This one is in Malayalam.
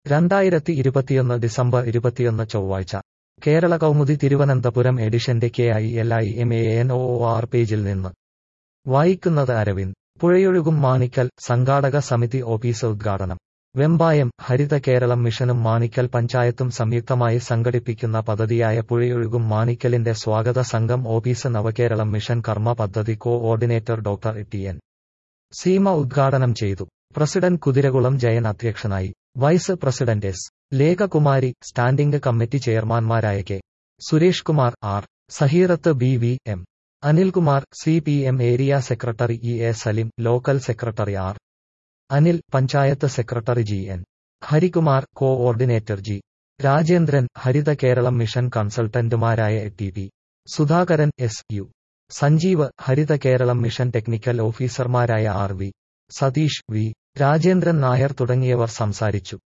രണ്ടായിരത്തി ഇരുപത്തിയൊന്ന് ഡിസംബർ ഇരുപത്തിയൊന്ന് ചൊവ്വാഴ്ച കേരള കൗമുദി തിരുവനന്തപുരം എഡിഷന്റെ K I L I M A N O R പേജിൽ നിന്ന് വായിക്കുന്നത് അരവിന്ദ് പുഴയൊഴുകും മാണിക്കൽ സംഘാടക സമിതി ഓഫീസ് ഉദ്ഘാടനം വെമ്പായം ഹരിത കേരളം മിഷനും മാണിക്കൽ പഞ്ചായത്തും സംയുക്തമായി സംഘടിപ്പിക്കുന്ന പദ്ധതിയായ പുഴയൊഴുകും മാണിക്കലിന്റെ സ്വാഗത സംഘം ഓഫീസ് നവകേരളം മിഷൻ കർമ്മ പദ്ധതി coordinator doctor T N Seema ഉദ്ഘാടനം ചെയ്തു പ്രസിഡന്റ് കുതിരകുളം ജയൻ അധ്യക്ഷനായി vice president S Lekhakumari standing committee ചെയർമാൻമാരായ K Suresh Kumar R Saheerath B V M Anilkumar C P M area secretary E A Salim local secretary R Anil panchayat secretary G N Harikumar coordinator G Rajendran Haritha Keralam mission കൺസൾട്ടന്റുമാരായ T P Sudhakaran S U Sanjeev Haritha Keralam mission technical ഓഫീസർമാരായ R V Satheesh V Rajendran Nair തുടങ്ങിയവർ സംസാരിച്ചു